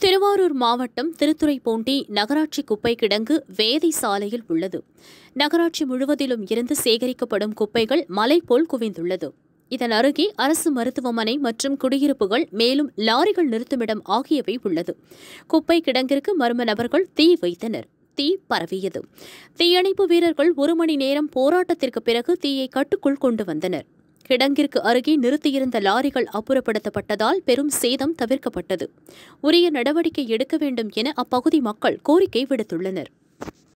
திருவாரூர் மாவட்டம் திருத்துறைப்பூண்டி நகராட்சி குப்பை கிடங்கு வேதை சாலையில் உள்ளது நகராட்சி முழுவதிலும் இருந்து சேகரிக்கப்படும் குப்பைகள் மலை போல் குவிந்துள்ளது இதன் அருகே அரசு மருத்துவமனை மற்றும் குடியிருப்புகள் மேலும் லாரிகள் நிறுத்துமிடம் ஆகியவை உள்ளது குப்பை கிடங்கிற்கு மர்ம நபர்கள் தீ வைத்தனர் தீ பரவியது தீயணைப்பு வீரர்கள் ஒரு மணி நேரம் போராட்டத்திற்கு பிறகு தீயை கட்டுக்குள் கொண்டு வந்தனர் கிடங்கிற்கு அருகே நிறுத்தியிருந்த லாரிகள் அப்புறப்படுத்தப்பட்டதால் பெரும் சேதம் தவிர்க்கப்பட்டது உரிய நடவடிக்கை எடுக்க வேண்டும் என அப்பகுதி மக்கள் கோரிக்கை விடுத்துள்ளனர்